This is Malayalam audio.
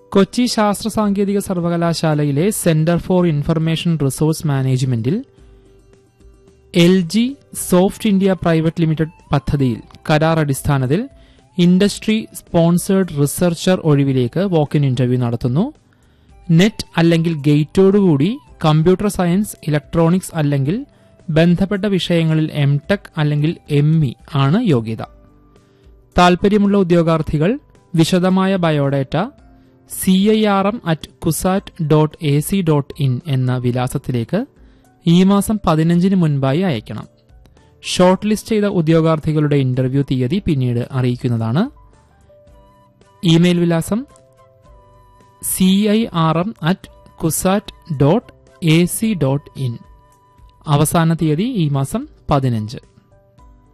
കൊച്ചി ശാസ്ത്ര സാങ്കേതിക സർവകലാശാലയിലെ സെന്റർ ഫോർ ഇൻഫർമേഷൻ റിസോഴ്സ് മാനേജ്മെന്റിൽ L G soft India private limited പദ്ധതിയിൽ കരാർ അടിസ്ഥാനത്തിൽ ഇൻഡസ്ട്രി സ്പോൺസേഡ് റിസർച്ചർ ഒഴിവിലേക്ക് വോക്കിൻ ഇന്റർവ്യൂ നടത്തുന്നു നെറ്റ് അല്ലെങ്കിൽ ഗേറ്റോടുകൂടി കമ്പ്യൂട്ടർ സയൻസ് ഇലക്ട്രോണിക്സ് അല്ലെങ്കിൽ ബന്ധപ്പെട്ട വിഷയങ്ങളിൽ എം ടെക് അല്ലെങ്കിൽ എം ഇ ആണ് യോഗ്യത താൽപര്യമുള്ള ഉദ്യോഗാർത്ഥികൾ വിശദമായ biodata C I R M at CUSAT dot A C dot in എന്ന വിലാസത്തിലേക്ക് ഈ മാസം പതിനഞ്ചിന് മുൻപായി അയക്കണം ഷോർട്ട് ലിസ്റ്റ് ചെയ്ത ഉദ്യോഗാർത്ഥികളുടെ ഇന്റർവ്യൂ തീയതി പിന്നീട് അറിയിക്കുന്നതാണ് ഇമെയിൽ വിലാസം C I R M at CUSAT dot A C dot in അവസാന തീയതി ഈ മാസം പതിനഞ്ച്